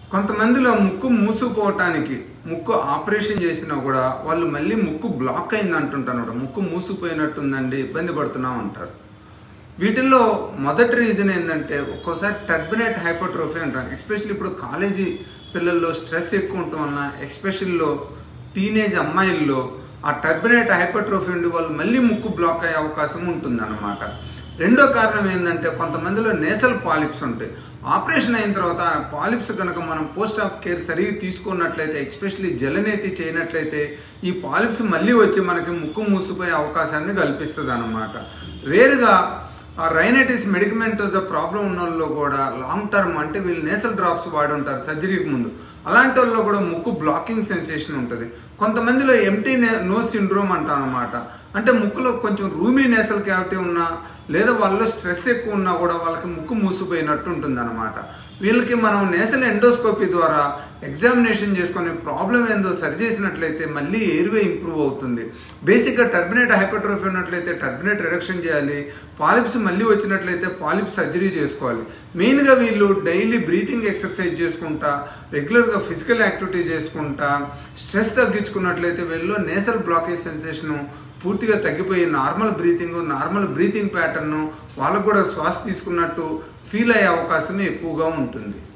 కొంతమందిలో ముక్కు మూసుకుపోవటానికి ముక్కు ఆపరేషన్ చేసినా కూడా వాళ్ళు మళ్ళీ ముక్కు బ్లాక్ అయింది అంటుంటారు ముక్కు మూసిపోయినట్టుందండి ఇబ్బంది పడుతున్నాం అంటారు వీటిల్లో మొదటి రీజన్ ఏంటంటే ఒక్కోసారి టర్బినేట్ హైపోట్రోఫీ అంటాం ఎస్పెషల్లీ ఇప్పుడు కాలేజీ పిల్లల్లో స్ట్రెస్ ఎక్కువ ఉండటం వలన ఎస్పెషల్లో టీనేజ్ అమ్మాయిల్లో ఆ టర్బినేట్ హైపోట్రోఫీ ఉండి వాళ్ళు మళ్ళీ ముక్కు బ్లాక్ అయ్యే అవకాశం ఉంటుందన్నమాట రెండో కారణం ఏంటంటే కొంతమందిలో నేసల్ పాలిప్స్ ఉంటాయి ఆపరేషన్ అయిన తర్వాత ఆ పాలిప్స్ కనుక మనం పోస్ట్ ఆఫ్ కేర్ సరిగ్గా తీసుకున్నట్లయితే ఎస్పెషల్లీ జలనేతి చేయనట్లయితే ఈ పాలిప్స్ మళ్ళీ వచ్చి మనకి ముక్కు మూసిపోయే అవకాశాన్ని కల్పిస్తుంది అనమాట రేరుగా ఆ రైనైటిస్ మెడికమెంటోస్ ప్రాబ్లం ఉన్న వాళ్ళు కూడా లాంగ్ టర్మ్ అంటే వీళ్ళు నేసల్ డ్రాప్స్ వాడి ఉంటారు సర్జరీకి ముందు అలాంటి వాళ్ళు కూడా ముక్కు బ్లాకింగ్ సెన్సేషన్ ఉంటుంది కొంతమందిలో ఎంటీ నోస్ సిండ్రోమ్ అంటాం అనమాట అంటే ముక్కులో కొంచెం రూమీ నేసల్ క్యావిటీ ఉన్నా లేదా వాళ్ళలో స్ట్రెస్ ఎక్కువ ఉన్నా కూడా వాళ్ళకి ముక్కు మూసిపోయినట్టు ఉంటుంది అనమాట వీళ్ళకి మనం నేసల్ ఎండోస్కోపీ ద్వారా ఎగ్జామినేషన్ చేసుకొని ప్రాబ్లం ఏందో సరి చేసినట్లయితే మళ్ళీ ఎయిర్వే ఇంప్రూవ్ అవుతుంది బేసిక్గా టర్బినేట్ హైపర్ట్రోఫీ ఉన్నట్లయితే టర్బినేట్ రిడక్షన్ చేయాలి పాలిప్స్ మళ్ళీ వచ్చినట్లయితే పాలిప్స్ సర్జరీ చేసుకోవాలి మెయిన్గా వీళ్ళు డైలీ బ్రీతింగ్ ఎక్సర్సైజ్ చేసుకుంటా రెగ్యులర్గా ఫిజికల్ యాక్టివిటీ చేసుకుంటా స్ట్రెస్ తగ్గించుకున్నట్లయితే వీళ్ళు నేసల్ బ్లాకేజ్ సెన్సేషను పూర్తిగా తగ్గిపోయి normal breathing normal breathing pattern వాళ్ళకు కూడా శ్వాస తీసుకున్నట్టు ఫీల్ అయ్యే అవకాశం ఎక్కువగా ఉంటుంది